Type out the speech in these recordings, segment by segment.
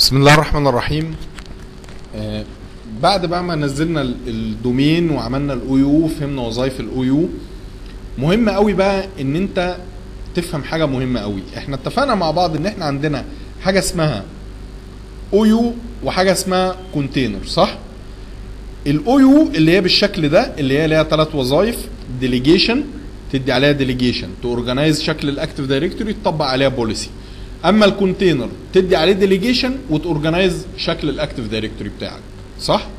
بسم الله الرحمن الرحيم آه بعد بقى ما نزلنا ال- الدومين وعملنا الاو يو وفهمنا وظائف الاو يو مهم قوي بقى ان انت تفهم حاجه مهمه قوي احنا اتفقنا مع بعض ان احنا عندنا حاجه اسمها او يو وحاجه اسمها كونتينر صح الاو يو اللي هي بالشكل ده اللي هي ليها ثلاث وظائف ديليجيشن تدي عليها ديليجيشن تورجنايز شكل الاكتيف دايركتوري تطبق عليها بوليسي اما الكونتينر تدي عليه ديليجيشن وتورجنايز شكل الاكتيف دايركتوري بتاعك صح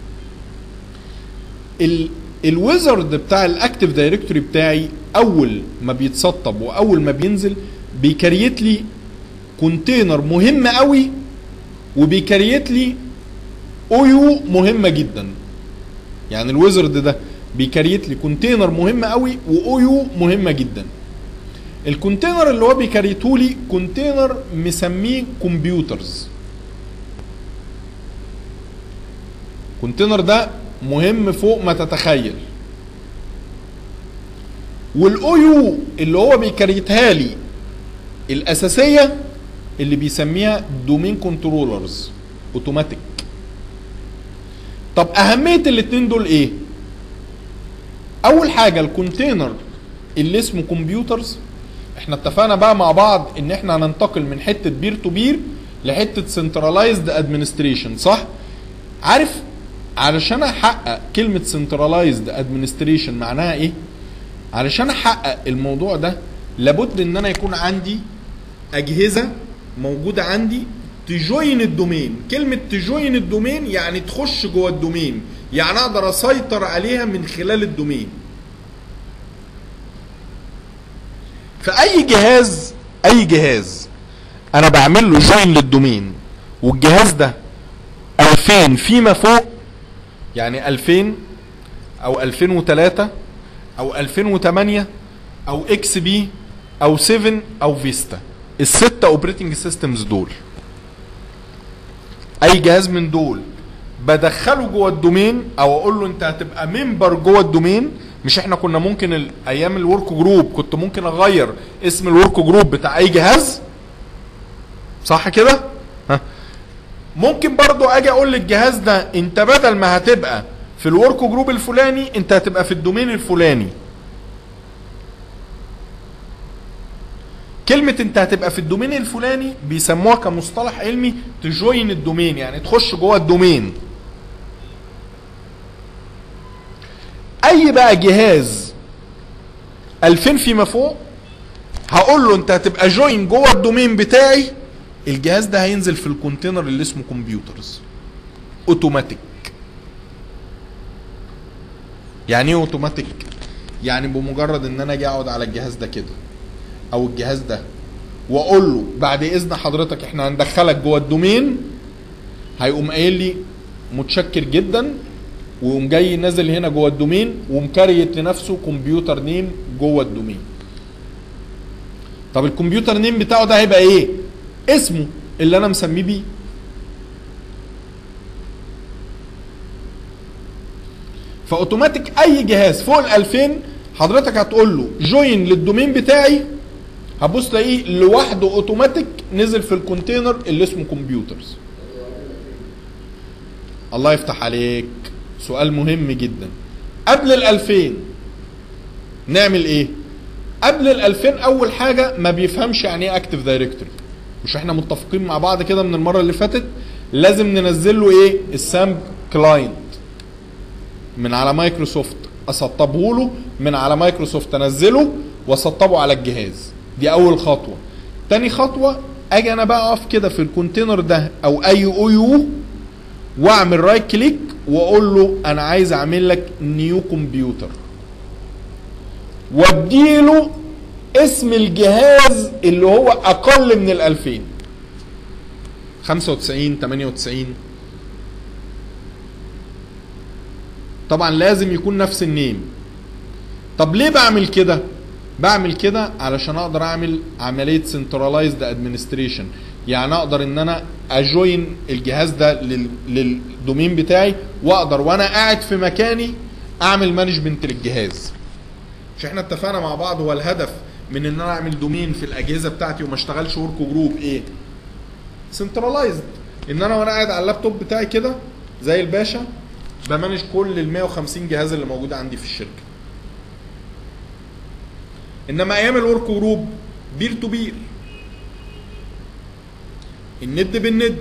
ال الويزرد بتاع الاكتيف دايركتوري بتاعي اول ما بيتسطب واول ما بينزل بيكريت لي كونتينر مهم قوي وبيكريت لي او يو مهمه جدا يعني الويزرد ده بيكريت لي كونتينر مهم قوي واو يو مهمه جدا الكونتينر اللي هو بيكريته لي كونتينر مسميه كمبيوترز كونتينر ده مهم فوق ما تتخيل والاو يو اللي هو بيكريتها لي الاساسيه اللي بيسميها دومين كنترولرز اوتوماتيك طب اهميه الاتنين دول ايه اول حاجه الكونتينر اللي اسمه كمبيوترز احنا اتفقنا بقى مع بعض ان احنا هننتقل من حته بير تو بير لحته سنترلايزد ادمنستريشن صح عارف علشان احقق كلمه سنترلايزد ادمنستريشن معناها ايه علشان احقق الموضوع ده لابد ان انا يكون عندي اجهزه موجوده عندي تجوين الدومين كلمه تجوين الدومين يعني تخش جوه الدومين يعني اقدر اسيطر عليها من خلال الدومين فاي جهاز اي جهاز انا بعمل له جوين للدومين والجهاز ده 2000 فيما فوق يعني 2000 او 2003 او 2008 او اكس بي او 7 او فيستا الستة اوبريتنج سيستمز دول اي جهاز من دول بدخله جوه الدومين او اقول له انت هتبقى ممبر جوه الدومين مش احنا كنا ممكن ال- ايام الورك جروب كنت ممكن اغير اسم الورك جروب بتاع اي جهاز صح كده ها ممكن برضو اجي اقول للجهاز ده انت بدل ما هتبقى في الورك جروب الفلاني انت هتبقى في الدومين الفلاني كلمة انت هتبقى في الدومين الفلاني بيسموها كمصطلح علمي تجوين الدومين يعني تخش جوه الدومين اي بقى جهاز 2000 فيما فوق هقول له انت هتبقى جوين جوه الدومين بتاعي الجهاز ده هينزل في الكونتينر اللي اسمه كمبيوترز اوتوماتيك يعني ايه اوتوماتيك يعني بمجرد ان انا اجي اقعد على الجهاز ده كده او الجهاز ده واقول له بعد اذن حضرتك احنا هندخلك جوه الدومين هيقوم قايل لي متشكر جدا ويقوم جاي نازل هنا جوه الدومين ومكريت لنفسه كمبيوتر نيم جوه الدومين طب الكمبيوتر نيم بتاعه ده هيبقى ايه اسمه اللي انا مسميه بيه فاوتوماتيك اي جهاز فوق ال 2000 حضرتك هتقول له جوين للدومين بتاعي هتبص تلاقيه لوحده اوتوماتيك نزل في الكونتينر اللي اسمه كمبيوترز الله يفتح عليك سؤال مهم جدا قبل ال 2000 نعمل ايه قبل ال 2000 اول حاجه ما بيفهمش يعني ايه اكتيف دايركتوري مش احنا متفقين مع بعض كده من المره اللي فاتت لازم ننزل له ايه السامب كلاينت من على مايكروسوفت اسطبه له من على مايكروسوفت انزله واسطبه على الجهاز دي اول خطوه تاني خطوه اجي انا بقى اقف كده في الكونتينر ده او اي او يو واعمل رايت كليك واقول له انا عايز اعمل لك نيو كمبيوتر واديله اسم الجهاز اللي هو اقل من ال 2000 95 98 طبعا لازم يكون نفس النيم طب ليه بعمل كده بعمل كده علشان اقدر اعمل عمليه سنترلايزد ادمنستريشن يعني اقدر ان انا اجوين الجهاز ده لل- للدومين بتاعي واقدر وانا قاعد في مكاني اعمل مانجمنت للجهاز مش احنا اتفقنا مع بعض هو الهدف من ان انا اعمل دومين في الاجهزه بتاعتي وما اشتغلش ورك جروب ايه سنترلايزد ان انا وانا قاعد على اللابتوب بتاعي كده زي الباشا بمانج كل ال 150 جهاز اللي موجوده عندي في الشركه انما ايام الورك جروب بير تو بير الند بالند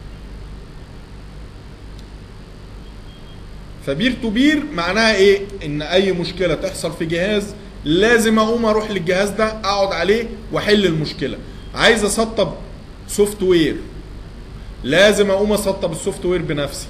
فبير تو بير معناها ايه ان اي مشكله تحصل في جهاز لازم اقوم اروح للجهاز ده اقعد عليه واحل المشكله عايز اسطب سوفت وير لازم اقوم اسطب السوفت وير بنفسي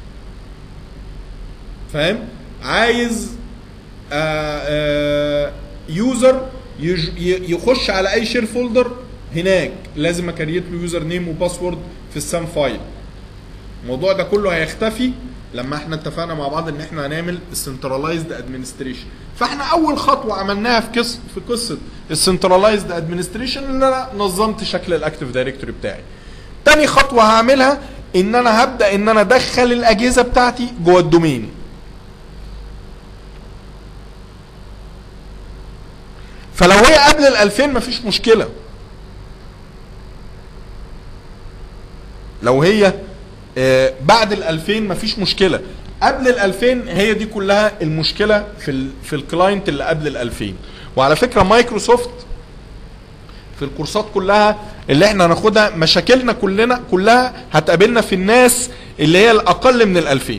فاهم عايز آه آه يوزر يج- ي- يخش على اي شير فولدر هناك لازم اكريت له يوزر نيم وباسورد في السام فايل الموضوع ده كله هيختفي لما احنا اتفقنا مع بعض ان احنا هنعمل السنترلايزد ادمنستريشن فاحنا اول خطوه عملناها في قصه في قصه السنترلايزد ادمنستريشن ان انا نظمت شكل الاكتيف دايركتوري بتاعي تاني خطوه هعملها ان انا هبدا ان انا ادخل الاجهزه بتاعتي جوه الدومين فلو هي قبل ال 2000 مفيش مشكله لو هي آه، بعد ال 2000 مفيش مشكله قبل ال 2000 هي دي كلها المشكله في ال في الكلاينت اللي قبل ال 2000 وعلى فكره مايكروسوفت في الكورسات كلها اللي احنا هناخدها مشاكلنا كلنا كلها هتقابلنا في الناس اللي هي الاقل من ال 2000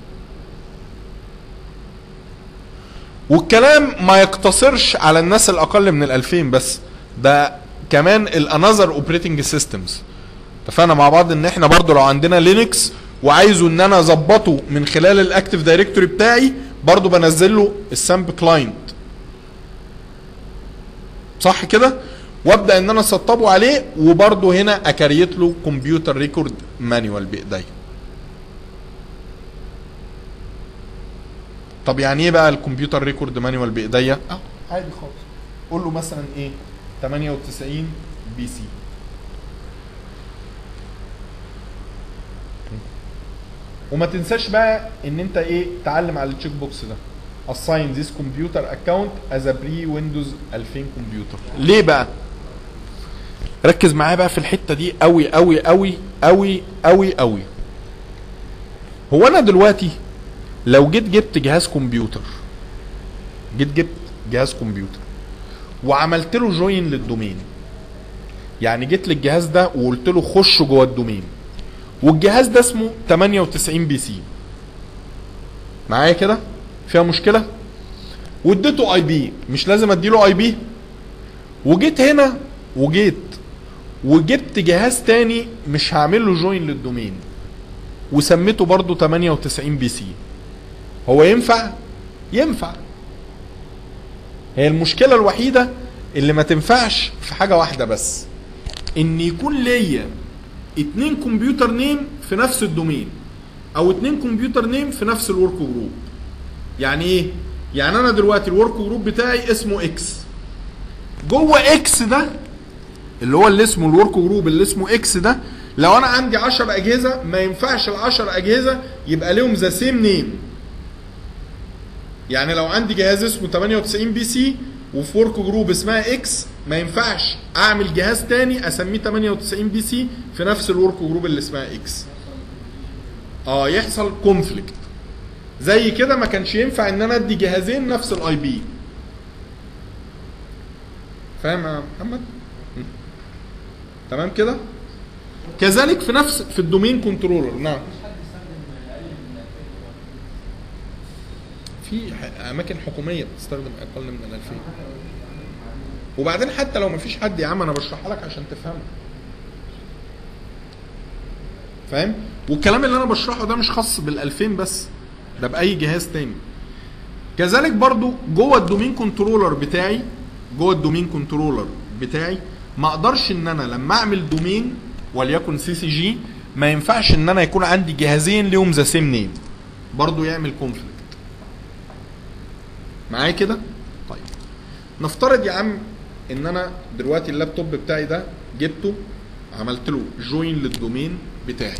والكلام ما يقتصرش على الناس الاقل من ال 2000 بس ده كمان الانذر اوبريتنج سيستمز اتفقنا مع بعض ان احنا برضو لو عندنا لينكس وعايزه ان انا اظبطه من خلال الاكتيف دايركتوري بتاعي برضو بنزل له السامب كلاينت صح كده وابدا ان انا اسطبه عليه وبرضو هنا اكريت له كمبيوتر ريكورد مانيوال بايديا طب يعني ايه بقى الكمبيوتر ريكورد مانيوال بايديا اه عادي خالص قول له مثلا ايه 98 بي سي وما تنساش بقى ان انت ايه تعلم على التشيك بوكس ده assign this computer account as a pre Windows 2000 كمبيوتر ليه بقى ركز معايا بقى في الحته دي قوي قوي قوي قوي قوي قوي هو انا دلوقتي لو جيت جبت جهاز كمبيوتر جيت جبت جهاز كمبيوتر وعملت له جوين للدومين يعني جيت للجهاز ده وقلت له خش جوه الدومين والجهاز ده اسمه 98 بي سي معايا كده فيها مشكله واديته اي بي مش لازم اديله اي بي وجيت هنا وجيت وجبت جهاز تاني مش هعمل له جوين للدومين وسميته برضو 98 بي سي هو ينفع ينفع هي المشكله الوحيده اللي ما تنفعش في حاجه واحده بس ان يكون ليا اتنين كمبيوتر نيم في نفس الدومين او اتنين كمبيوتر نيم في نفس الورك جروب يعني ايه يعني انا دلوقتي الورك جروب بتاعي اسمه اكس جوه اكس ده اللي هو اللي اسمه الورك جروب اللي اسمه اكس ده لو انا عندي 10 اجهزه ما ينفعش ال 10 اجهزه يبقى ليهم ذا سيم نيم يعني لو عندي جهاز اسمه 98 بي سي وفي ورك جروب اسمها اكس ما ينفعش اعمل جهاز تاني اسميه 98 بي سي في نفس الورك جروب اللي اسمها اكس اه يحصل كونفليكت زي كده ما كانش ينفع ان انا ادي جهازين نفس الاي بي فاهم يا محمد م. تمام كده كذلك في نفس في الدومين كنترولر نعم في ح- اماكن حكوميه بتستخدم اقل من 2000 وبعدين حتى لو مفيش حد يا عم انا بشرحها لك عشان تفهمها فاهم والكلام اللي انا بشرحه ده مش خاص بال 2000 بس ده باي جهاز تاني كذلك برضو جوه الدومين كنترولر بتاعي جوه الدومين كنترولر بتاعي ما اقدرش ان انا لما اعمل دومين وليكن سي سي جي ما ينفعش ان انا يكون عندي جهازين ليهم ذا سيم نيم برضو يعمل كونفليكت معايا كده طيب نفترض يا عم ان انا دلوقتي اللابتوب بتاعي ده جبته عملت له جوين للدومين بتاعي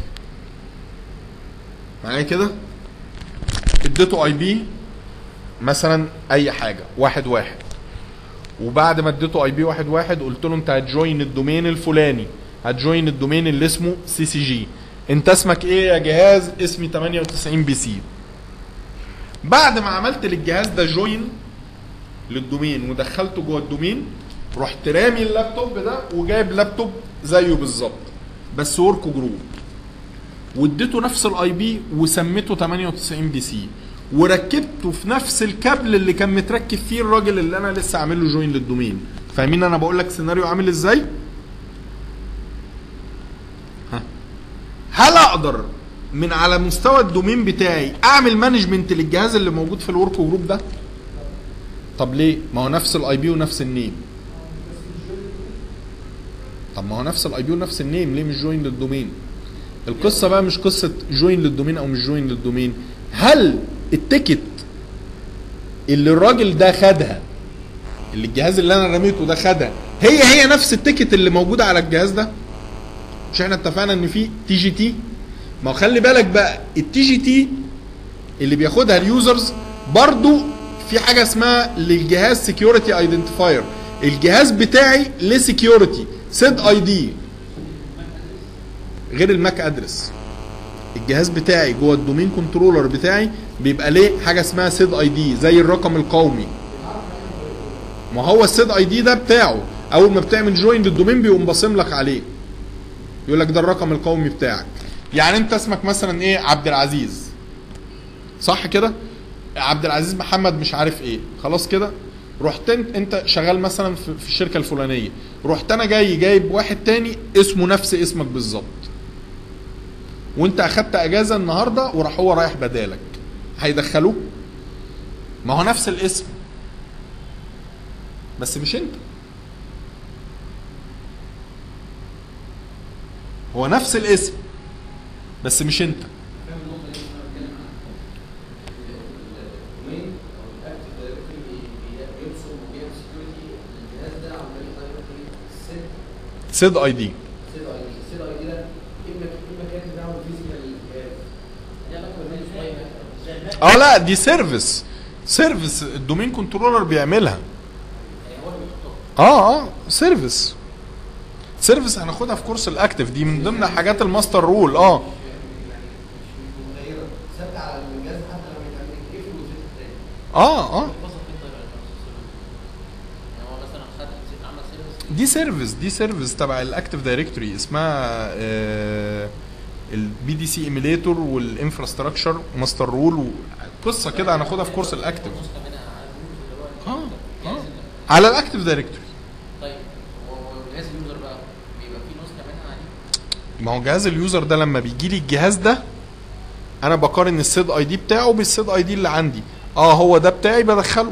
معايا كده اديته اي بي مثلا اي حاجه واحد واحد وبعد ما اديته اي بي واحد واحد قلت له انت هتجوين الدومين الفلاني هتجوين الدومين اللي اسمه سي سي جي انت اسمك ايه يا جهاز اسمي 98 بي سي بعد ما عملت للجهاز ده جوين للدومين ودخلته جوه الدومين رحت رامي اللابتوب ده وجايب لابتوب زيه بالظبط بس ورك جروب واديته نفس الاي بي وسميته 98 بي سي وركبته في نفس الكابل اللي كان متركب فيه الراجل اللي انا لسه عامل له جوين للدومين فاهمين انا بقول لك سيناريو عامل ازاي ها. هل اقدر من على مستوى الدومين بتاعي اعمل مانجمنت للجهاز اللي موجود في الورك جروب ده طب ليه ما هو نفس الاي بي ونفس النيم طب ما هو نفس الاي بي ونفس النيم ليه مش جوين للدومين القصه بقى مش قصه جوين للدومين او مش جوين للدومين هل التيكت اللي الراجل ده خدها اللي الجهاز اللي انا رميته ده خدها هي هي نفس التيكت اللي موجوده على الجهاز ده مش احنا اتفقنا ان في تي جي تي ما هو خلي بالك بقى التي جي تي اللي بياخدها اليوزرز برضو في حاجه اسمها للجهاز سكيورتي ايدنتيفاير الجهاز بتاعي ليه سكيورتي سيد اي دي غير الماك ادرس الجهاز بتاعي جوه الدومين كنترولر بتاعي بيبقى ليه حاجه اسمها سيد اي دي زي الرقم القومي ما هو السيد اي دي ده بتاعه اول ما بتعمل جوين للدومين بيقوم باصم لك عليه يقول لك ده الرقم القومي بتاعك يعني انت اسمك مثلا ايه عبد العزيز صح كده عبد العزيز محمد مش عارف ايه خلاص كده رحت انت انت شغال مثلا في في الشركه الفلانيه رحت انا جاي جايب واحد تاني اسمه نفس اسمك بالظبط وانت اخدت اجازه النهارده وراح هو رايح بدالك هيدخلوه ما هو نفس الاسم بس مش انت هو نفس الاسم بس مش انت فاهم النقطة دي اللي انا بتكلم عنها الدومين او الاكتف دايركتوري بيرسم وبيعمل سكيورتي الجهاز ده عن طريق دايركتوري سيت سيد اي دي سيد اي دي سيد اي دي ده اما اما كاتب ده على الفيزيكال جهاز ده علاقه بالمانج شويه اه لا دي سيرفيس سيرفيس الدومين كنترولر بيعملها يعني هو اللي بيحطها اه اه سيرفيس سيرفيس هناخدها في كورس الاكتف دي من ضمن حاجات الماستر رول اه يعني مش متغيره ثابته على الجهاز حتى لما يتعمل يقفل ويتفتح تاني اه اه وصف فين طيب يعني هو مثلا خد نسيت عمل سيرفيس دي سيرفيس دي سيرفيس تبع الاكتف دايركتوري اسمها البي دي سي ايميليتور والانفراستراكشر ماستر رول قصه كده هناخدها في كورس الاكتف نسخه منها على الروت اللي هو اه اه الجهاز اللي- على الاكتف دايركتوري طيب هو هو جهاز اليوزر بقى بيبقى فيه نسخه منها عليه ما هو جهاز اليوزر ده لما بيجي لي الجهاز ده انا بقارن السيد اي دي بتاعه بالسيد اي دي اللي عندي اه هو ده بتاعي بدخله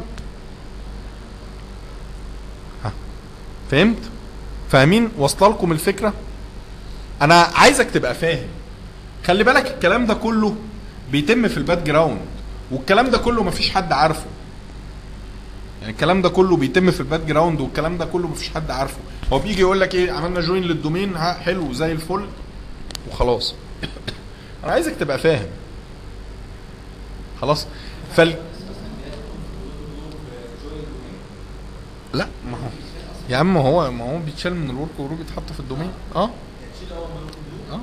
ها فهمت فاهمين واصله لكم الفكره انا عايزك تبقى فاهم خلي بالك الكلام ده كله بيتم في الباك جراوند والكلام ده كله مفيش حد عارفه يعني الكلام ده كله بيتم في الباك جراوند والكلام ده كله مفيش حد عارفه هو بيجي يقول لك ايه عملنا جوين للدومين ها حلو زي الفل وخلاص انا عايزك تبقى فاهم خلاص فال لا ما هو يا عم هو ما هو بيتشال من الورك جروب يتحط في الدومين اه اه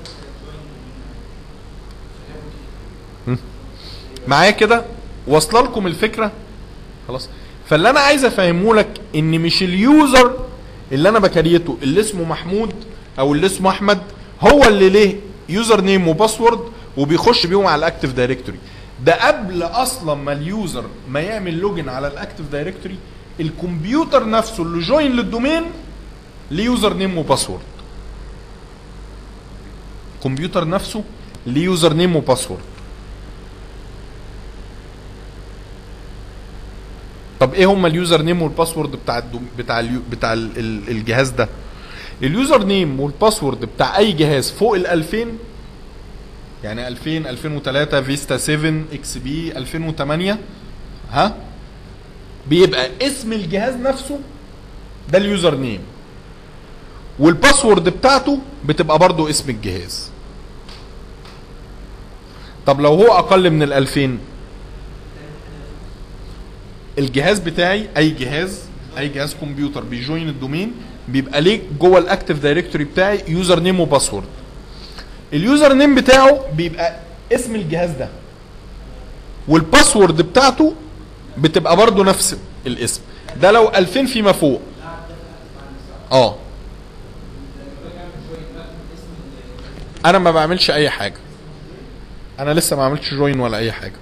مم. معايا كده واصله لكم الفكره خلاص فاللي انا عايز افهمه لك ان مش اليوزر اللي انا بكريته اللي اسمه محمود او اللي اسمه احمد هو اللي ليه يوزر نيم وباسورد وبيخش بيهم على الاكتف دايركتوري ده قبل اصلا ما اليوزر ما يعمل لوجن على الاكتف دايركتوري الكمبيوتر نفسه اللي جوين للدومين ليه يوزر نيم وباسورد الكمبيوتر نفسه ليه يوزر نيم وباسورد طب ايه هما اليوزر نيم والباسورد بتاع الدوم بتاع اليو بتاع ال ال الجهاز ده اليوزر نيم والباسورد بتاع اي جهاز فوق ال 2000 يعني 2000 2003 فيستا 7 اكس بي 2008 ها بيبقى اسم الجهاز نفسه ده اليوزر نيم والباسورد بتاعته بتبقى برضو اسم الجهاز طب لو هو اقل من ال 2000 الجهاز بتاعي اي جهاز اي جهاز كمبيوتر بيجوين الدومين بيبقى ليه جوه الاكتف دايركتوري بتاعي يوزر نيم وباسورد اليوزر نيم بتاعه بيبقى اسم الجهاز ده والباسورد بتاعته بتبقى برضه نفس الاسم ده لو 2000 فيما فوق اه انا ما بعملش اي حاجه انا لسه ما عملتش جوين ولا اي حاجه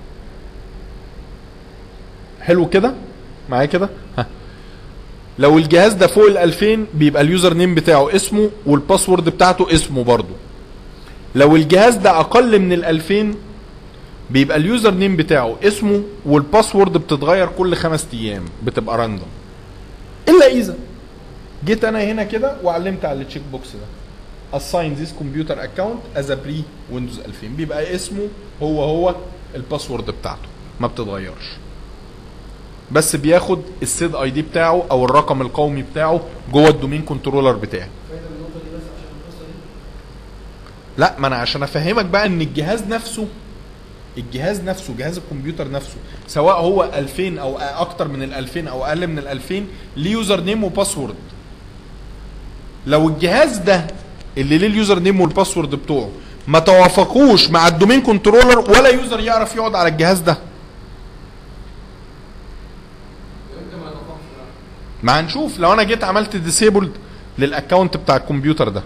حلو كده معايا كده ها لو الجهاز ده فوق ال 2000 بيبقى اليوزر نيم بتاعه اسمه والباسورد بتاعته اسمه برضه لو الجهاز ده اقل من ال 2000 بيبقى اليوزر نيم بتاعه اسمه والباسورد بتتغير كل خمس ايام بتبقى راندوم الا اذا جيت انا هنا كده وعلمت على التشيك بوكس ده assign this computer account as a pre Windows 2000 بيبقى اسمه هو هو الباسورد بتاعته ما بتتغيرش بس بياخد السيد اي دي بتاعه او الرقم القومي بتاعه جوه الدومين كنترولر بتاعي فايده من النقطه دي بس عشان القصه دي لا ما انا عشان افهمك بقى ان الجهاز نفسه الجهاز نفسه جهاز الكمبيوتر نفسه سواء هو 2000 او اكتر من ال 2000 او اقل من ال 2000 ليه يوزر نيم وباسورد لو الجهاز ده اللي ليه اليوزر نيم والباسورد بتوعه ما توافقوش مع الدومين كنترولر ولا يوزر يعرف يقعد على الجهاز ده امتى ما يتوقفش بقى ما هنشوف لو انا جيت عملت ديسيبلد للاكونت بتاع الكمبيوتر ده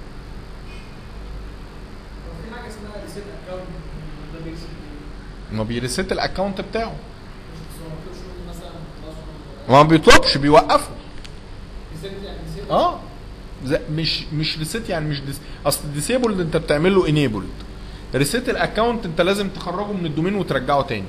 في حاجه اسمها ريسيت اكونت ده بيكسب ما بيريست الاكونت بتاعه بس هو ما بيطلبش مني مثلا خلاص ما بيطلبش بيوقفه ريسيت يعني ريسيت اه زي مش مش ريسيت يعني مش ديس اصل ديسيبلد انت بتعمل له انيبلد ريسيت الاكونت انت لازم تخرجه من الدومين وترجعه تاني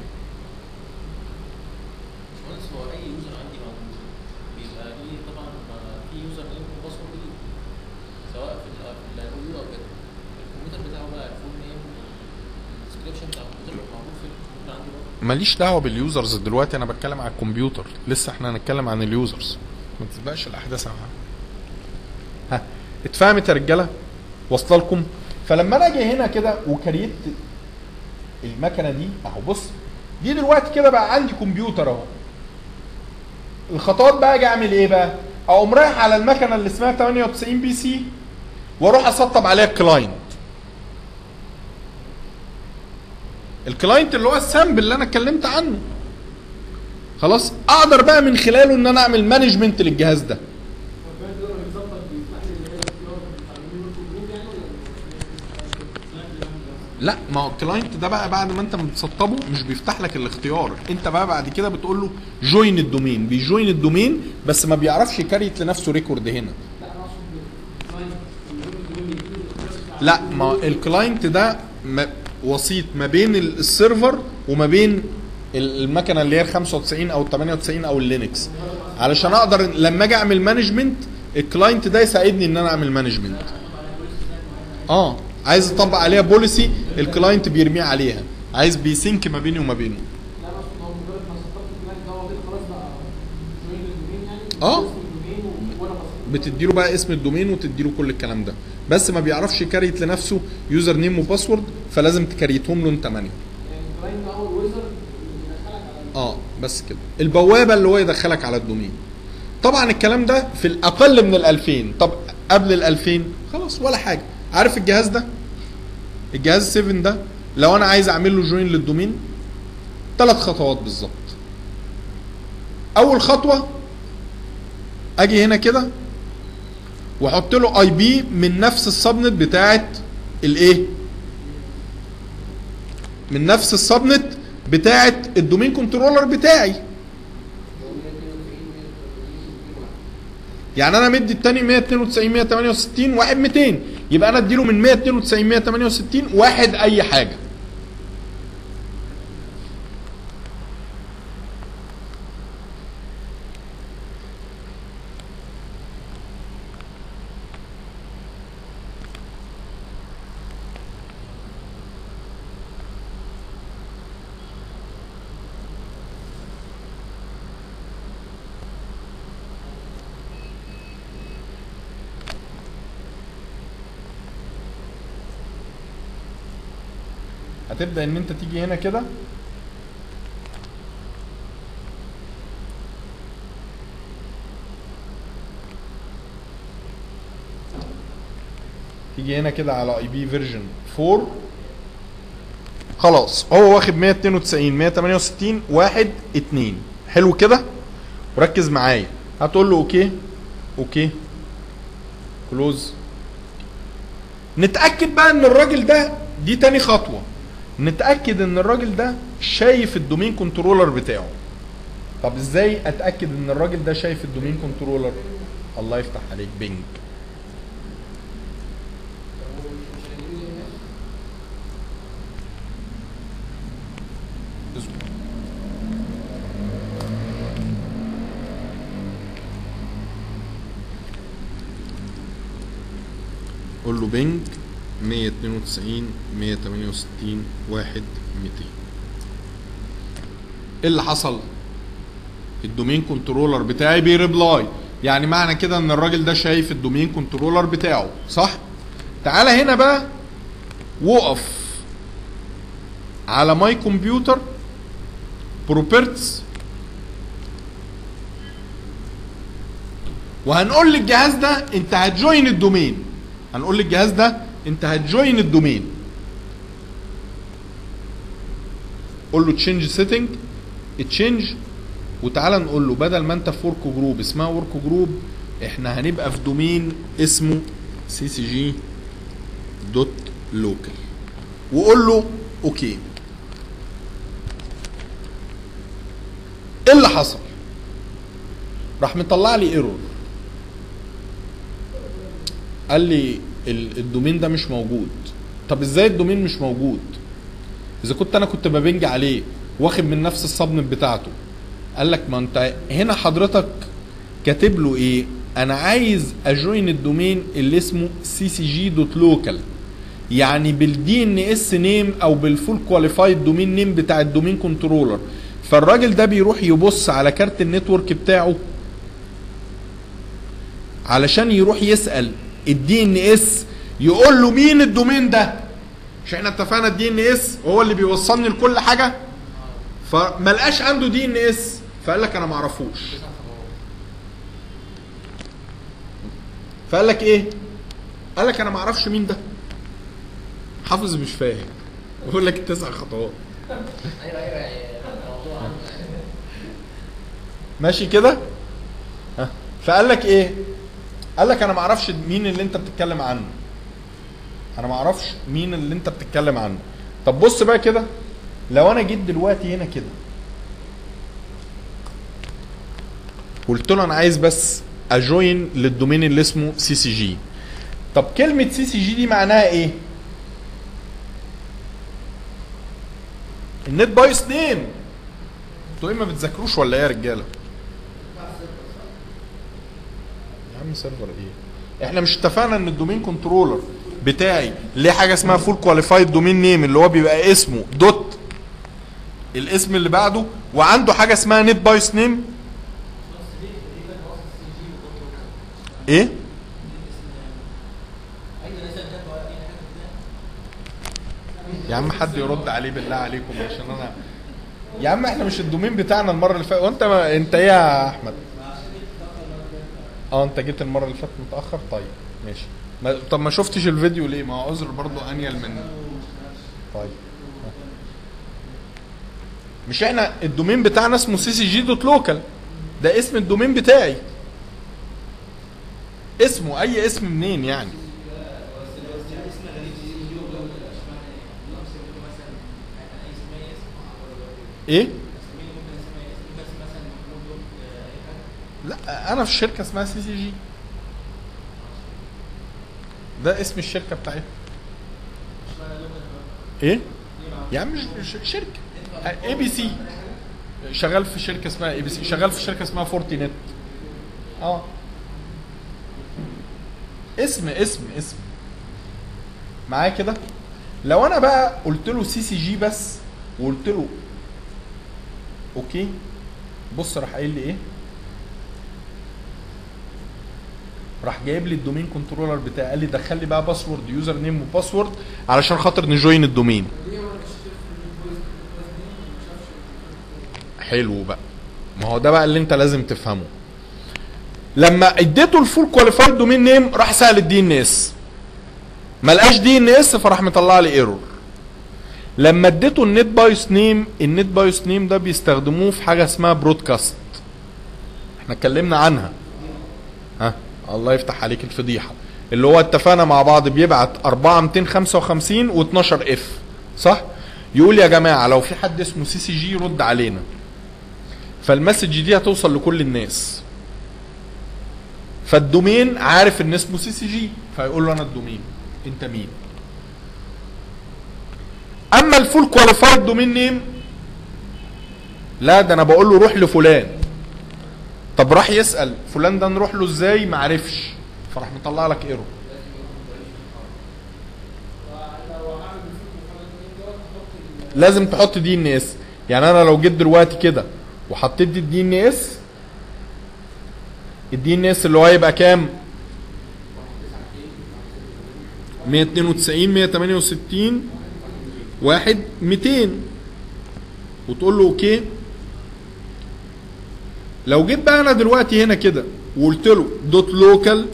باشمهندس هو اي يوزر عندي موجود بيبقى ليه طبعا في يوزر نيم وباسورد ليه سواء في ال في الاو او كده الكمبيوتر بتاعه بقى الفول نيم الديسكربشن بتاع الكمبيوتر بيبقى موجود في الكمبيوتر عندي برضه ماليش دعوه باليوزرز دلوقتي انا بتكلم على الكمبيوتر لسه احنا هنتكلم عن اليوزرز ما تسبقش الاحداث عنها ها اتفهمت يا رجاله واصله لكم فلما انا اجي هنا كده وكريت المكنه دي اهو بص دي دلوقتي كده بقى عندي كمبيوتر اهو الخطوات بقى اجي اعمل ايه بقى اقوم رايح على المكنه اللي اسمها 98 بي سي واروح اسطب عليها الكلاينت الكلاينت اللي هو السامبل اللي انا اتكلمت عنه خلاص اقدر بقى من خلاله ان انا اعمل مانجمنت للجهاز ده الكلاينت ده لما بيظبط بيفتح لي اللي هي الاختيار بتاع الميموري جروب يعني ولا الكلاينت اللي عامل ده؟ لا ما هو الكلاينت ده بقى بعد ما انت بتسطبه مش بيفتح لك الاختيار انت بقى بعد كده بتقول له جوين الدومين بيجوين الدومين بس ما بيعرفش يكريت لنفسه ريكورد هنا لا انا اقصد الكلاينت الميموري جروب بيديله الاختيار بتاع لا ما الكلاينت ده م- وسيط ما بين ال- السيرفر وما بين ال- المكنه اللي هي ال 95 او ال 98 او اللينكس علشان اقدر لما اجي اعمل مانجمنت الكلاينت ده يساعدني ان انا اعمل مانجمنت اه عايز اطبق عليها بوليسي الكلاينت بيرميه عليها عايز بيسينك ما بيني وما بينه لا انا اقصد هو مجرد ما سطبت الكلاينت ده هو كده خلاص بقى جوين الدومين يعني آه. اسم الدومين و- وانا بسطب بتديله بقى اسم الدومين وتديله كل الكلام ده بس ما بيعرفش يكريت لنفسه يوزر نيم وباسورد فلازم تكريتهم له انت مانيوال يعني الكلاينت ده هو الويزر اللي بيدخلك على ال- اه بس كده البوابه اللي هو يدخلك على الدومين طبعا الكلام ده في الاقل من ال 2000 طب قبل ال 2000 خلاص ولا حاجه عارف الجهاز ده الجهاز 7 ده لو انا عايز اعمل له جوين للدومين ثلاث خطوات بالظبط اول خطوه اجي هنا كده واحط له اي بي من نفس السبنت بتاعت الايه من نفس السبنت بتاعت الدومين كنترولر بتاعي يعني انا مدي التاني 192 168 واحد 200 يبقى انا اديله من 192 168 واحد اي حاجه هتبدا ان انت تيجي هنا كده تيجي تيجي هنا كده على اي بي فيرجن 4 خلاص هو واخد 192 168 1 2 حلو كده وركز معايا هتقول له اوكي اوكي كلوز نتاكد بقى ان الراجل ده دي تاني خطوه نتاكد ان الراجل ده شايف الدومين كنترولر بتاعه طب ازاي اتاكد ان الراجل ده شايف الدومين كنترولر الله يفتح عليك بينج اصبر. قول له بينج 192 168 1 200 ايه اللي حصل؟ الدومين كنترولر بتاعي بيريبلاي يعني معنى كده ان الراجل ده شايف الدومين كنترولر بتاعه صح؟ تعالى هنا بقى وقف على ماي كمبيوتر بروبرتس وهنقول للجهاز ده انت هتجوين الدومين هنقول للجهاز ده انت هتجوين الدومين قول له تشينج سيتنج تشينج وتعالى نقول له بدل ما انت في ورك جروب اسمها ورك جروب احنا هنبقى في دومين اسمه سي سي جي دوت لوكال وقول له اوكي ايه اللي حصل راح مطلع لي ايرور قال لي ال- الدومين ده مش موجود طب ازاي الدومين مش موجود اذا كنت انا كنت ببنج عليه واخد من نفس السبنت بتاعته قال لك ما انت هنا حضرتك كاتب له ايه انا عايز اجوين الدومين اللي اسمه سي سي جي دوت لوكال يعني بالدي ان اس نيم او بالفول كواليفايد دومين نيم بتاع الدومين كنترولر فالراجل ده بيروح يبص على كارت النتورك بتاعه علشان يروح يسال الدي ان اس يقول له مين الدومين ده مش احنا اتفقنا الدي ان اس هو اللي بيوصلني لكل حاجه فما لقاش عنده دي ان اس فقال لك انا ما اعرفوش فقال لك ايه قال لك انا ما اعرفش مين ده حافظ مش فاهم بقول لك التسع خطوات ايوه ايوه يعني الموضوع ماشي كده ها. فقال لك ايه قال لك انا ما اعرفش مين اللي انت بتتكلم عنه انا ما اعرفش مين اللي انت بتتكلم عنه طب بص بقى كده لو انا جيت دلوقتي هنا كده قلت له انا عايز بس اجوين للدومين اللي اسمه سي سي جي طب كلمه سي سي جي دي معناها ايه النت بايس نيم انتوا ايه ما بتذاكروش ولا ايه يا رجاله يا عم سيرفر ايه احنا مش اتفقنا ان الدومين كنترولر بتاعي ليه حاجه اسمها فول كواليفايد دومين نيم اللي هو بيبقى اسمه دوت الاسم اللي بعده وعنده حاجه اسمها نت بايس نيم ايه يا عم حد يرد عليه بالله عليكم عشان انا يا عم احنا مش الدومين بتاعنا المره اللي فاتت وانت ما... انت ايه يا احمد اه انت جيت المره اللي فاتت متاخر طيب ماشي ما... طب ما شفتش الفيديو ليه ما هو عذر برضو انيل من طيب مش احنا الدومين بتاعنا اسمه سي سي جي دوت لوكال ده اسم الدومين بتاعي اسمه اي اسم منين يعني ايه لا انا في شركه اسمها سي سي جي ده اسم الشركه بتاعتي ايه يا عم مش مش شركه اي بي سي شغال في شركه اسمها اي بي سي شغال في شركه اسمها فورتي نت اه اسم اسم اسم معايا كده لو انا بقى قلت له سي سي جي بس وقلت له اوكي بص راح قايل لي ايه راح جايب لي الدومين كنترولر بتاعي قال لي دخل لي بقى باسورد يوزر نيم وباسورد علشان خاطر نجوين الدومين حلو بقى ما هو ده بقى اللي انت لازم تفهمه لما اديته الفول كواليفايد دومين نيم راح سال الدي ان اس ما لقاش دي ان اس فراح مطلع لي ايرور لما اديته النت بايوس نيم النت بايوس نيم ده بيستخدموه في حاجه اسمها برودكاست احنا اتكلمنا عنها ها الله يفتح عليك الفضيحه اللي هو اتفقنا مع بعض بيبعت 4 255 و12 اف صح يقول يا جماعه لو في حد اسمه سي سي جي يرد علينا فالمسج دي هتوصل لكل الناس فالدومين عارف ان اسمه سي سي جي فيقول له انا الدومين انت مين اما الفول كواليفايد دومين نيم لا ده انا بقول له روح لفلان طب راح يسال فلان ده نروح له ازاي معرفش فراح مطلع لك ايرور لو هعمل بفيك محمد مين دوت احط ال- لازم تحط دي ان اس يعني انا لو جيت دلوقتي كده وحطيت دي الدي ان اس الدي ان اس اللي هو هيبقى كام 192 168 واحد 200 وتقول له اوكي لو جيت بقى انا دلوقتي هنا كده وقلت له دوت لوكال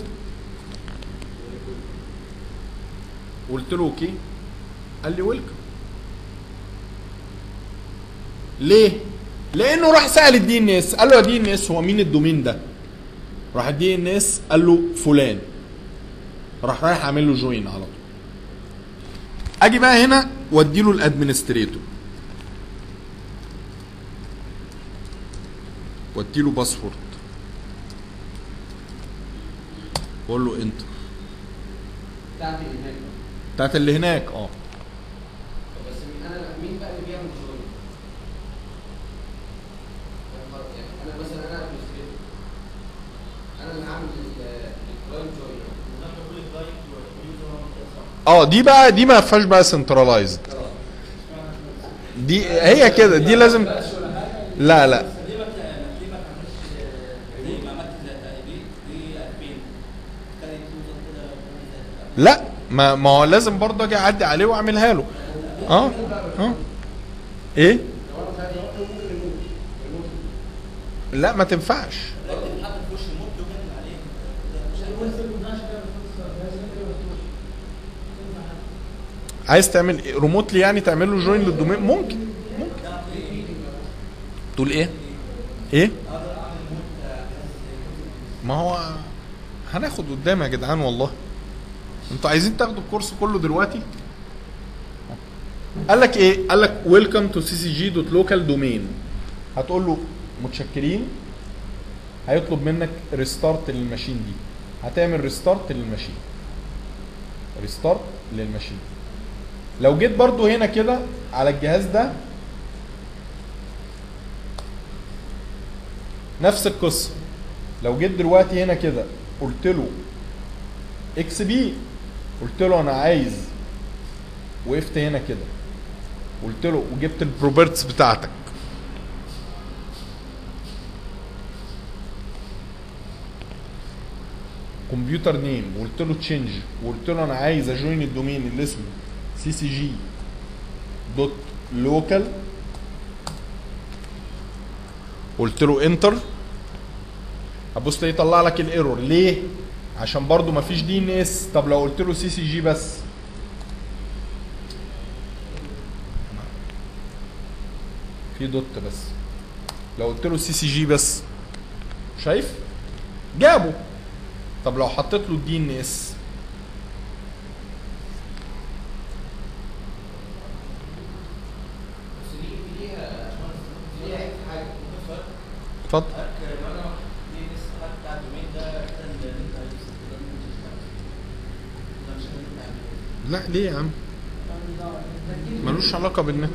قلت له اوكي قال لي ويلكم ليه؟ لانه راح سال الدي ان اس قال له يا دي ان اس هو مين الدومين ده؟ راح الدي ان اس قال له فلان راح رايح عامل له جوين على طول اجي بقى هنا وادي له الادمنستريتور وادي له باسورد واقول له انتر بتاعتي اللي هناك بتاعت اللي هناك اه بس مين انا مين بقى اللي بيعمل جوين؟ يعني انا مثلا انا administrator. انا اللي هعمل الكلاينت جوين اه دي بقى دي ما فيهاش بقى سنترلايزد دي هي كده دي لازم لا لا ليه ما ليه ما تعملش زي ما عملت دي دي 2000 كانت توصل كده لا ما ما هو لازم برضه اجي اعدي عليه واعملها له اه اه ايه لا ما تنفعش لكن حتى في وش الموت لو كان عليه هو السيرفر ده عشان كده بيحط جهاز ده كده مفتوح تنفع حاجة. عايز تعمل ريموتلي يعني تعمل له جوين للدومين ممكن ممكن تقول ايه ايه ما هو هناخد قدام يا جدعان والله انتوا عايزين تاخدوا الكورس كله دلوقتي قال لك ايه قال لك ويلكم تو سي سي جي دوت لوكال دومين هتقول له متشكرين هيطلب منك ريستارت للماشين دي هتعمل ريستارت للماشين ريستارت للماشين لو جيت برضو هنا كده على الجهاز ده نفس القصه لو جيت دلوقتي هنا كده قلت له اكس بي قلت له انا عايز وقفت هنا كده قلت له وجبت البروبرتس بتاعتك كمبيوتر نيم وقلت له تشينج وقلت له انا عايز اجوين الدومين اللي اسمه سي سي جي دوت لوكال قلت له انتر هتبص تلاقيه يطلع لك الايرور ليه عشان برضو مفيش دي ان اس طب لو قلت له سي سي جي بس في دوت بس لو قلت له سي سي جي بس شايف جابه طب لو حطيت له الدي ان اس بس دي دي ليها يا باشمهندس، دي ليها عيب في حاجه اتفضل لا ليه يا عم ملوش علاقة بالنت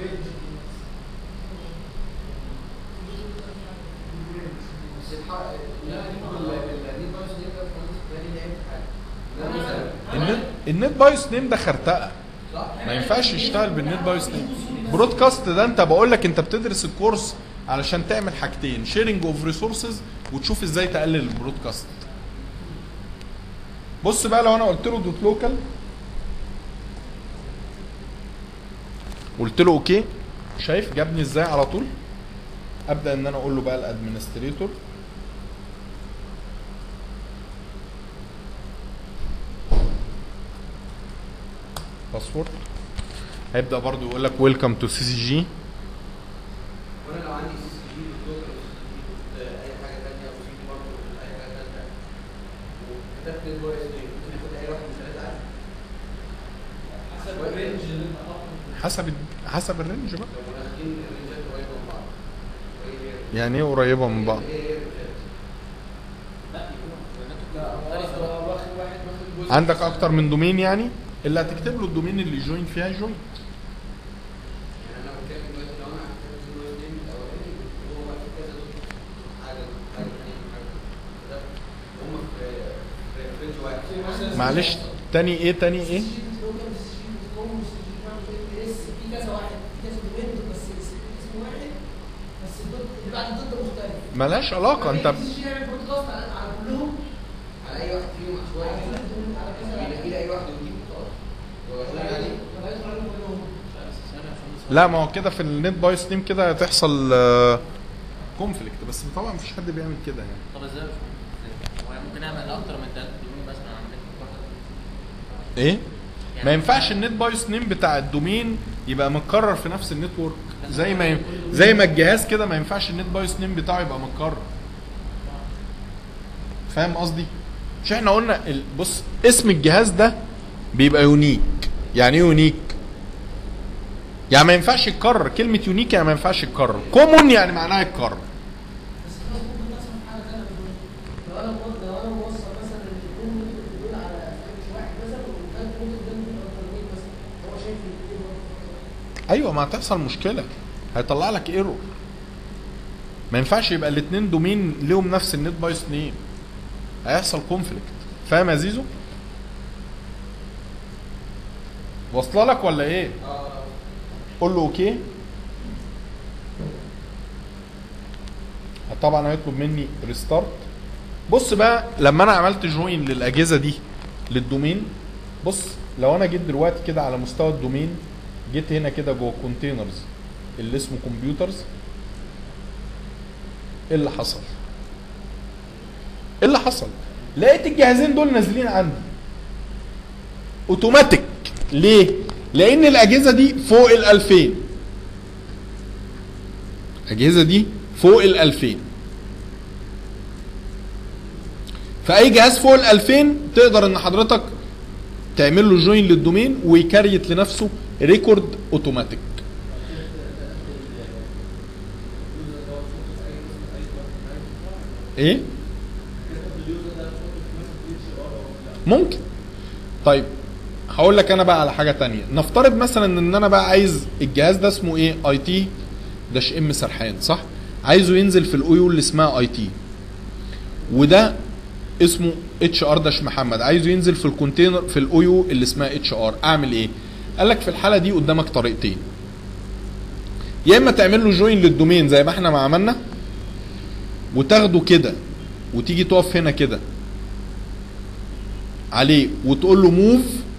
بس الحق لا دي دي بايظ دي بقى ده ليه عيب في حاجه لا مثلا النت النت بايوس نيم ده خرتقه صح ما ينفعش يشتغل بالنت بايوس نيم برودكاست ده انت بقول لك انت بتدرس الكورس علشان تعمل حاجتين شيرنج اوف ريسورسز وتشوف ازاي تقلل البرودكاست بص بقى لو انا قلت له دوت لوكال قلت له اوكي شايف جابني ازاي على طول ابدا ان انا اقول له بقى الادمنستريتور باسورد هيبدا برضو يقول لك ويلكم تو سي سي جي وانا لو عندي سي سي جي بالدوكر اي حاجه ثانيه او سي دي برضه اي حاجه ثانيه وكتبت نت باي اس دي ممكن ياخد اي واحد من ثلاثه عادي حسب الرينج اللي انت حاطه حسب حسب الرينج بقى لو داخلين الرينجات قريبه من بعض هي هي يعني ايه قريبه من بعض هي هي الرينجات. لا يكون لا هو أصلاً واخد واحد واخد جزء عندك اكتر من دومين يعني اللي هتكتب له الدومين اللي يجوين فيها يجوين يعني انا بتكلم دلوقتي لو انا هكتب نت باي اس دي الاولاني هو واخد كذا دوكر حاجه حاجه ثانيه حاجه كده هم في في رينج واحد معلش تاني ايه تاني ايه ملهاش علاقه انت على اي واحد فيهم عشوائي يلاقي لي اي واحد ويجيب خلاص هو شغال عليه لا ما هو كده في النت باي ستيم كده هتحصل كونفليكت بس طبعا مفيش حد بيعمل كده يعني طب ازاي مش ممكن؟ هو ممكن اعمل اكتر من ثلاثة دومين مثلا عن نت واحد ايه يعني ما ينفعش النت باي ستيم بتاع الدومين يبقى متكرر في نفس النتورك زي ما ي... زي ما الجهاز كده ما ينفعش النت باي ستيم بتاعه يبقى متكرر فاهم قصدي مش احنا قلنا ال... بص اسم الجهاز ده بيبقى يونيك يعني ايه يونيك يعني ما ينفعش يتكرر كلمة يونيك يعني ما ينفعش يتكرر كومون يعني معناها يتكرر بس خلاص ممكن تحصل حاجه ثانيه لو انا مو- لو انا موصل مثلا التليفون ممكن تدل على فريش واحد مثلا وكان ممكن ده ممكن اكتر من مثلا هو شايف الاثنين برضه ايوه ما هتحصل مشكله هيطلع لك ايرور ما ينفعش يبقى الاثنين دومين ليهم نفس النت بايس نيم هيحصل كونفليكت فاهم يا زيزو واصله لك ولا ايه قول له اوكي طبعا هيطلب مني ريستارت بص بقى لما انا عملت جوين للاجهزه دي للدومين بص لو انا جيت دلوقتي كده على مستوى الدومين جيت هنا كده جوه كونتينرز اللي اسمه كمبيوترز ايه اللي حصل؟ ايه اللي حصل؟ لقيت الجهازين دول نازلين عندي اوتوماتيك ليه؟ لان الاجهزه دي فوق ال 2000 الاجهزه دي فوق ال 2000 فاي جهاز فوق ال 2000 تقدر ان حضرتك تعمل له جوين للدومين ويكريت لنفسه ريكورد اوتوماتيك ايه ممكن طيب هقول لك انا بقى على حاجه تانية نفترض مثلا ان انا بقى عايز الجهاز ده اسمه ايه اي تي داش ام سرحان صح عايزه ينزل في الاو يو اللي اسمها اي تي وده اسمه اتش ار داش محمد عايزه ينزل في الكونتينر في الاو يو اللي اسمها اتش ار اعمل ايه قال لك في الحاله دي قدامك طريقتين يا اما تعمل له جوين للدومين زي ما احنا ما عملنا وتاخده كده وتيجي تقف هنا كده عليه وتقول له موف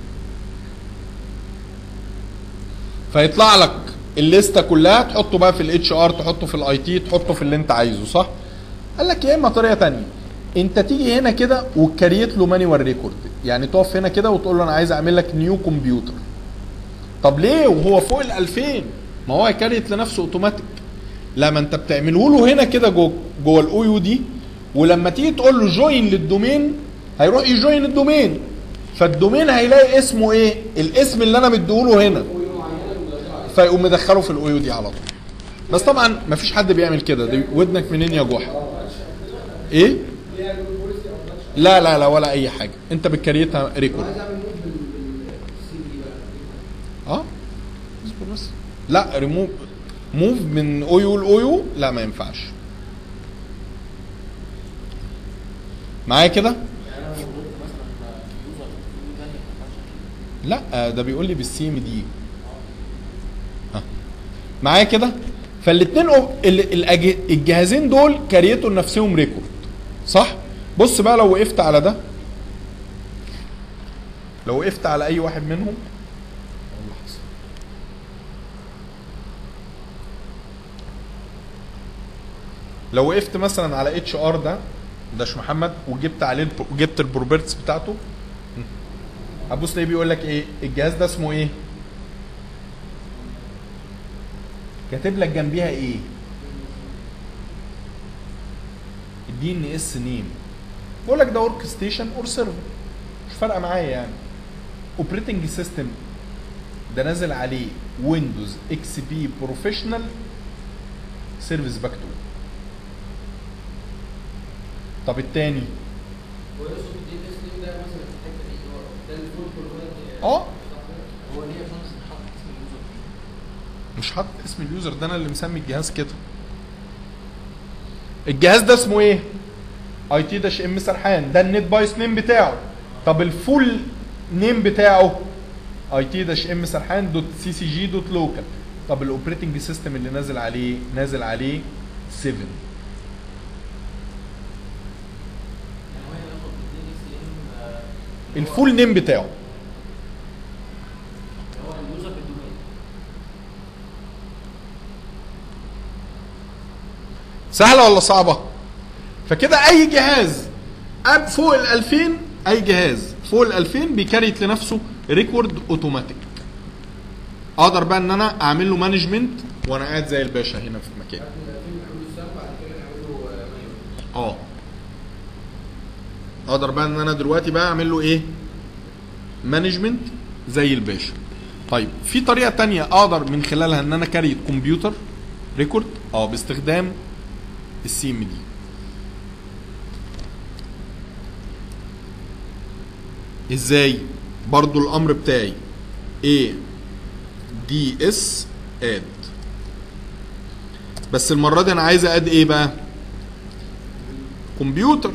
فيطلع لك الليسته كلها تحطه بقى في الاتش ار تحطه في الاي تي تحطه في اللي انت عايزه صح قال لك يا اما طريقه تانية انت تيجي هنا كده وكريت له مانيوال ريكورد يعني تقف هنا كده وتقول له انا عايز اعمل لك نيو كمبيوتر طب ليه وهو فوق ال 2000 ما هو هيكريت لنفسه اوتوماتيك لا ما انت بتعمله له هنا كده جوه جوه الاو يو دي ولما تيجي تقول له جوين للدومين هيروح يجوين الدومين فالدومين هيلاقي اسمه ايه الاسم اللي انا مديهوله هنا فيقوم مدخله في الاو يو دي على طول بس طبعا ما فيش حد بيعمل كده دي ودنك منين يا جحا ايه لا لا لا ولا اي حاجه انت بتكريتها ريكورد عايز اعمل موف بالسي دي بقى اه اصبر بس لا ريموف موف من او يو لاو يو لا ما ينفعش معايا كده يعني انا لو قلت مثلا يوزر في تاني ما ينفعش لا ده بيقول لي بالسي ام دي ها معايا كده فالاثنين الجهازين دول كريتوا لنفسهم ريكورد صح بص بقى لو وقفت على ده لو وقفت على اي واحد منهم أقول اللي حصل. لو وقفت مثلا على اتش ار ده داش محمد وجبت عليه الب- وجبت البروبرتس بتاعته هتبص تلاقيه بيقول لك ايه الجهاز ده اسمه ايه كاتب لك جنبيها ايه الدي ان اس نيم بقول لك ده ورك ستيشن اور سيرفر مش فارقه معايا يعني اوبريتنج سيستم ده نازل عليه ويندوز اكس بي بروفيشنال سيرفيس باك 2 طب التاني هو يقصد الدي اس نيم ده مثلا في الحته دي هو ده الفول كل اه هو ليه فانكشن حط اسم اليوزر فيه مش حاطط اسم اليوزر ده انا اللي مسمي الجهاز كده الجهاز ده اسمه ايه اي تي داش ام سرحان ده النت بايس نيم بتاعه طب الفول نيم بتاعه اي تي داش ام سرحان دوت سي سي جي دوت لوكال طب الاوبريتنج سيستم اللي نازل عليه نازل عليه 7 يعني هو ياخد الدي اس ام الفول نيم بتاعه هو اليوزر بالدومين سهله ولا صعبه فكده اي جهاز اب فوق ال 2000 اي جهاز فوق ال 2000 بيكريت لنفسه ريكورد اوتوماتيك اقدر بقى ان انا اعمل له مانجمنت وانا قاعد زي الباشا هنا في مكاني قبل ال 2000 نعمله السب بعد كده نعمله مانيوال اه اقدر بقى ان انا دلوقتي بقى اعمل له ايه مانجمنت زي الباشا طيب في طريقه تانية اقدر من خلالها ان انا كاري كمبيوتر ريكورد اه باستخدام السي ام دي ازاي برضو الامر بتاعي A دي اس اد بس المره دي انا عايز اد ايه بقى كمبيوتر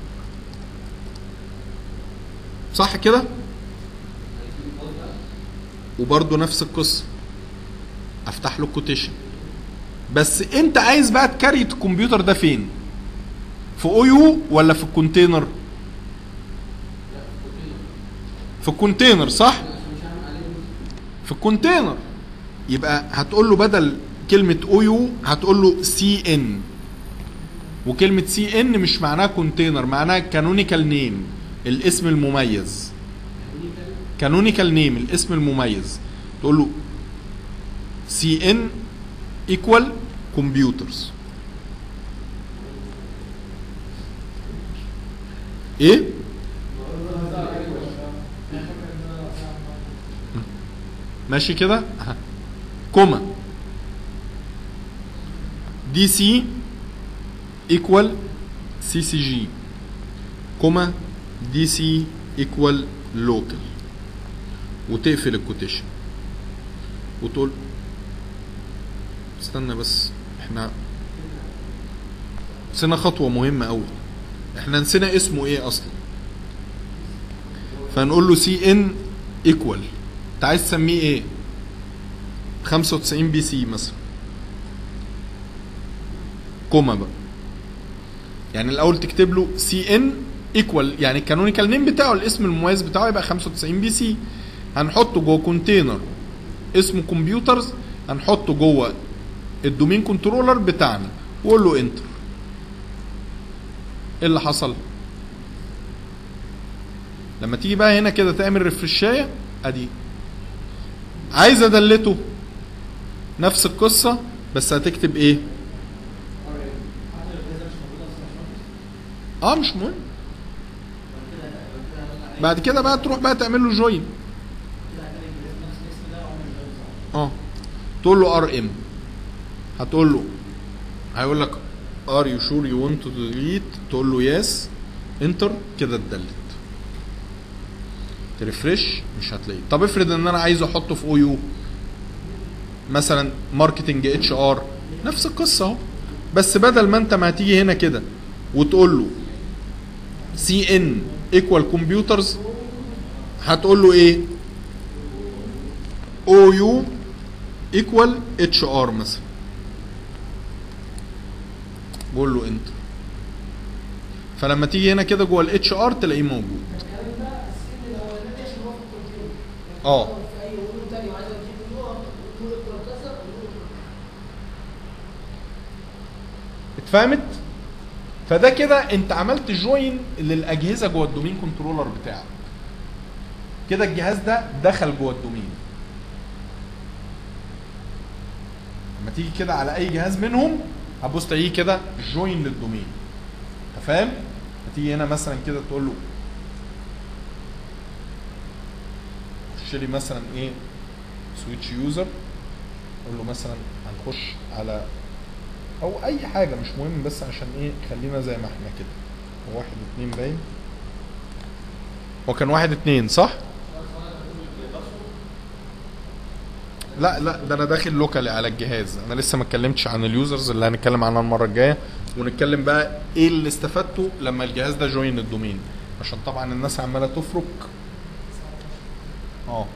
صح كده وبرضه نفس القصه افتح له الكوتيشن بس انت عايز بقى تكريت الكمبيوتر ده فين في او يو ولا في الكونتينر في الكونتينر صح في الكونتينر يبقى هتقول له بدل كلمه او يو هتقول له سي ان وكلمه سي ان مش معناها كونتينر معناها كانونيكال نيم الاسم المميز كانونيكال نيم الاسم المميز تقول له سي ان ايكوال كمبيوترز ايه ماشي كده أها. كوما دي سي ايكوال سي سي جي كوما دي سي ايكوال لوكال وتقفل الكوتيشن وتقول استنى بس احنا نسينا خطوة مهمة أوي احنا نسينا اسمه ايه أصلا فنقول له سي ان ايكوال انت عايز تسميه ايه 95 بي سي مثلا كوما بقى يعني الاول تكتب له سي ان ايكوال يعني الكانونيكال نيم بتاعه الاسم المميز بتاعه يبقى 95 بي سي هنحطه جوه كونتينر اسمه كمبيوترز هنحطه جوه الدومين كنترولر بتاعنا وقول له انتر ايه اللي حصل لما تيجي بقى هنا كده تعمل ريفرشايه ادي عايز ادلته نفس القصه بس هتكتب ايه اه مش مهم بعد كده بقى تروح بقى تعمل له جوين اه تقول له ار ام هتقول له هيقول لك ار يو شور يو ونت تو ديليت تقول له يس انتر كده اتدلت تريفرش مش هتلاقيه طب افرض ان انا عايز احطه في او يو مثلا ماركتنج اتش ار نفس القصه اهو بس بدل ما انت ما هتيجي هنا كده وتقول له سي ان ايكوال كمبيوترز هتقول له ايه او يو ايكوال اتش ار مثلا بقول له انتر فلما تيجي هنا كده جوه الاتش ار تلاقيه موجود الكلام ده السن الاولاني عشان هو في الكونتينر اه. في اي علوم تاني وعايز اجيب له طول البروفيسور اتفهمت فده كده انت عملت جوين للاجهزه جوه الدومين كنترولر بتاعك كده الجهاز ده دخل جوه الدومين لما تيجي كده على اي جهاز منهم هتبص تلاقيه كده جوين للدومين انت فاهم هتيجي هنا مثلا كده تقول له خش لي مثلا ايه سويتش يوزر قول له مثلا هنخش على او اي حاجه مش مهم بس عشان ايه خلينا زي ما احنا كده واحد اتنين باين هو كان واحد اتنين صح؟ لا لا ده انا داخل لوكالي على الجهاز انا لسه ما اتكلمتش عن اليوزرز اللي هنتكلم عنها المره الجايه ونتكلم بقى ايه اللي استفدته لما الجهاز ده جوين الدومين عشان طبعا الناس عماله تفرك اه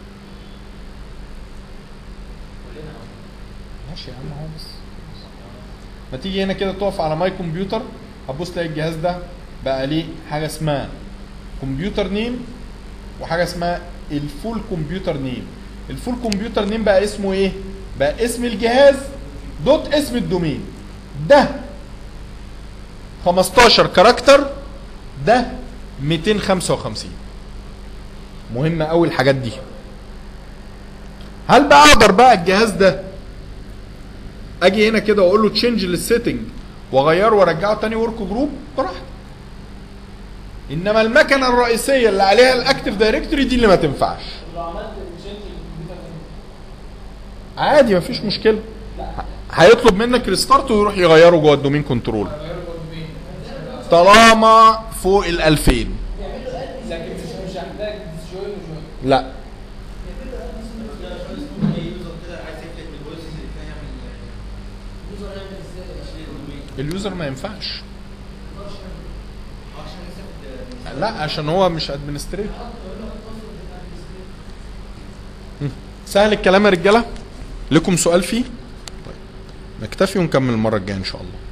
كلنا ماشي يا عم اهو بس ما تيجي هنا كده تقف على ماي كمبيوتر هتبص تلاقي الجهاز ده بقى ليه حاجه اسمها كمبيوتر نيم وحاجه اسمها الفول كمبيوتر نيم الفول كمبيوتر نيم بقى اسمه ايه بقى اسم الجهاز دوت اسم الدومين ده 15 كاركتر ده 255 مهمه قوي الحاجات دي هل بقى اقدر بقى الجهاز ده اجي هنا كده واقول له تشينج للسيتنج واغيره وارجعه تاني ورك جروب براحتي انما المكنه الرئيسيه اللي عليها الاكتف دايركتوري دي اللي ما تنفعش لو عملت تشينج الكمبيوتر ده عادي مفيش مشكله هيطلب منك ريستارت ويروح يغيره جوه الدومين كنترول طالما فوق ال 2000 لكن مش مش هحتاج جوين وجوين لا اليوزر يعمل ازاي اليوزر ما ينفعش لا عشان هو مش ادمنستريتور سهل الكلام يا رجاله لكم سؤال فيه طيب نكتفي ونكمل المره الجايه ان شاء الله